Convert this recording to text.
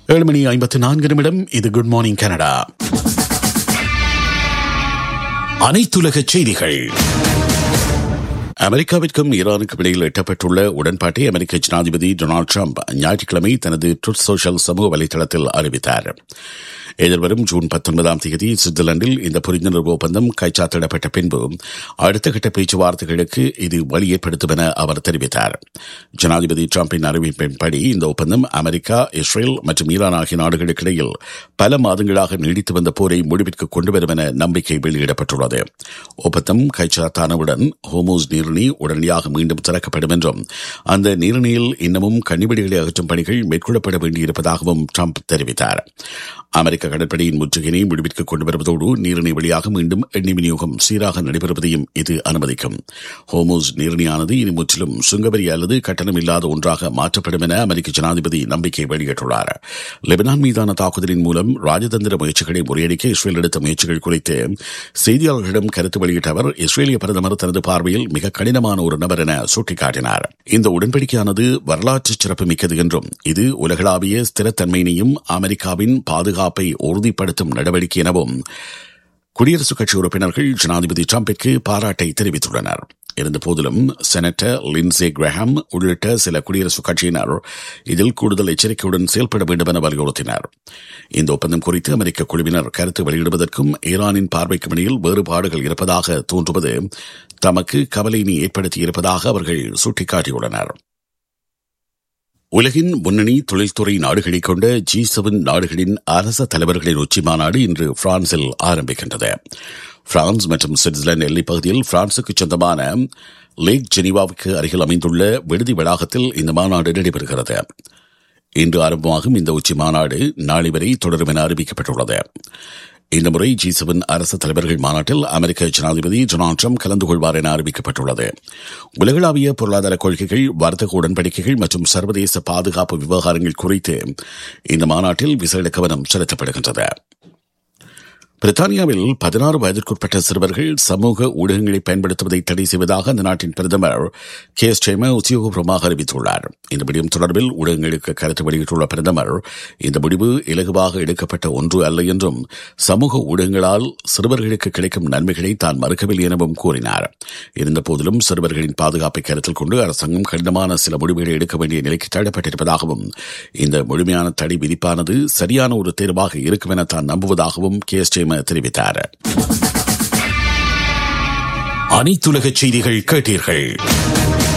ஏழு மணி ஐம்பத்து நான்கு நிமிடம் இது குட் மார்னிங் கனடா அனைத்துலக செய்திகள் அமெரிக்காவிற்கும் ஈரானுக்கும் இடையில் எட்டப்பட்டுள்ள உடன்பாட்டை அமெரிக்க ஜனாதிபதி டொனால்டு ட்ரம்ப் ஞாயிற்றுக்கிழமை தனது ட்ருத் சோஷியல் சமூக வலைதளத்தில் அறிவித்தார் எதிர்வரும் ஜூன் பத்தொன்பதாம் தேதி சுவிட்சர்லாந்தில் இந்த புரிந்துணர்வு ஒப்பந்தம் கைச்சாத்திடப்பட்ட பின்பு அடுத்த கட்ட பேச்சுவார்த்தைகளுக்கு இது வழி ஏற்படுத்தும் என அவர் தெரிவித்தார் ஜனாதிபதி டிரம்பின் அறிவிப்பின்படி இந்த ஒப்பந்தம் அமெரிக்கா இஸ்ரேல் மற்றும் ஈரான் ஆகிய நாடுகளுக்கு இடையில் பல மாதங்களாக நீடித்து வந்த போரை முடிவிற்கு கொண்டுவரும் என நம்பிக்கை வெளியிடப்பட்டுள்ளது ஒப்பந்தம் கைச்சாத்தானவுடன் ஹோமோஸ் நீரிணி உடனடியாக மீண்டும் திறக்கப்படும் என்றும் அந்த நீரிணியில் இன்னமும் கன்னிவெடிகளை அகற்றும் பணிகள் மேற்கொள்ளப்பட வேண்டியிருப்பதாகவும் ட்ரம்ப் தெரிவித்தார் அமெரிக்க கடற்படையின் முற்றுகையினை முடிவிற்கு கொண்டு வருவதோடு நீரிணை வழியாக மீண்டும் எண்ணெய் விநியோகம் சீராக நடைபெறுவதையும் இது அனுமதிக்கும் ஹோமோஸ் நீரிணையானது இனி முற்றிலும் சுங்கவரி அல்லது கட்டணம் இல்லாத ஒன்றாக மாற்றப்படும் என அமெரிக்க ஜனாதிபதி நம்பிக்கை வெளியிட்டுள்ளார் லெபனான் மீதான தாக்குதலின் மூலம் ராஜதந்திர முயற்சிகளை முறியடிக்க இஸ்ரேல் எடுத்த முயற்சிகள் குறித்து செய்தியாளர்களிடம் கருத்து வெளியிட்ட அவர் இஸ்ரேலிய பிரதமர் தனது பார்வையில் மிக கடினமான ஒரு நபர் என சுட்டிக்காட்டினார் இந்த உடன்படிக்கையானது வரலாற்று சிறப்புமிக்கது என்றும் இது உலகளாவிய ஸ்திரத்தன்மையினையும் அமெரிக்காவின் பாதுகாப்பை உறுதிப்படுத்தும் நடவடிக்கை எனவும் குடியரசுக் கட்சி உறுப்பினர்கள் ஜனாதிபதி டிரம்பிற்கு பாராட்டை தெரிவித்துள்ளனர் இருந்தபோதிலும் செனட்டர் லின்சே கிரஹாம் உள்ளிட்ட சில குடியரசுக் கட்சியினர் இதில் கூடுதல் எச்சரிக்கையுடன் செயல்பட வேண்டும் என வலியுறுத்தினர் இந்த ஒப்பந்தம் குறித்து அமெரிக்க குழுவினர் கருத்து வெளியிடுவதற்கும் ஈரானின் பார்வைக்கும் இடையில் வேறுபாடுகள் இருப்பதாக தோன்றுவது தமக்கு கவலையினை ஏற்படுத்தியிருப்பதாக அவர்கள் சுட்டிக்காட்டியுள்ளனர் உலகின் முன்னணி தொழில்துறை நாடுகளை கொண்ட ஜி செவன் நாடுகளின் அரச தலைவர்களின் உச்சி மாநாடு இன்று பிரான்சில் ஆரம்பிக்கின்றது பிரான்ஸ் மற்றும் சுவிட்சர்லாந்து எல்லைப் பகுதியில் பிரான்சுக்கு சொந்தமான லேக் ஜெனீவாவுக்கு அருகில் அமைந்துள்ள விடுதி வளாகத்தில் இந்த மாநாடு நடைபெறுகிறது இன்று ஆரம்பமாகும் இந்த உச்சி மாநாடு நாளை வரை தொடரும் என அறிவிக்கப்பட்டுள்ளது இந்த முறை ஜி செவன் அரசு தலைவர்கள் மாநாட்டில் அமெரிக்க ஜனாதிபதி டொனால்டு ட்ரம்ப் கலந்து கொள்வார் என அறிவிக்கப்பட்டுள்ளது உலகளாவிய பொருளாதார கொள்கைகள் வர்த்தக உடன்படிக்கைகள் மற்றும் சர்வதேச பாதுகாப்பு விவகாரங்கள் குறித்து இந்த மாநாட்டில் விசேட கவனம் செலுத்தப்படுகின்றது பிரித்தானியாவில் பதினாறு வயதிற்குட்பட்ட சிறுவர்கள் சமூக ஊடகங்களை பயன்படுத்துவதை தடை செய்வதாக அந்த நாட்டின் பிரதமர் கே எஸ் சேம உத்தியோகபூர்வமாக அறிவித்துள்ளார் இந்த விடயம் தொடர்பில் ஊடகங்களுக்கு கருத்து வெளியிட்டுள்ள பிரதமர் இந்த முடிவு இலகுவாக எடுக்கப்பட்ட ஒன்று அல்ல என்றும் சமூக ஊடகங்களால் சிறுவர்களுக்கு கிடைக்கும் நன்மைகளை தான் மறுக்கவில்லை எனவும் கூறினார் இருந்தபோதிலும் சிறுவர்களின் பாதுகாப்பை கருத்தில் கொண்டு அரசாங்கம் கடினமான சில முடிவுகளை எடுக்க வேண்டிய நிலைக்கு தள்ளப்பட்டிருப்பதாகவும் இந்த முழுமையான தடை விதிப்பானது சரியான ஒரு தேர்வாக இருக்கும் என தான் நம்புவதாகவும் கே எஸ் தெரிவித்தார் அனைத்துலக செய்திகள் கேட்டீர்கள்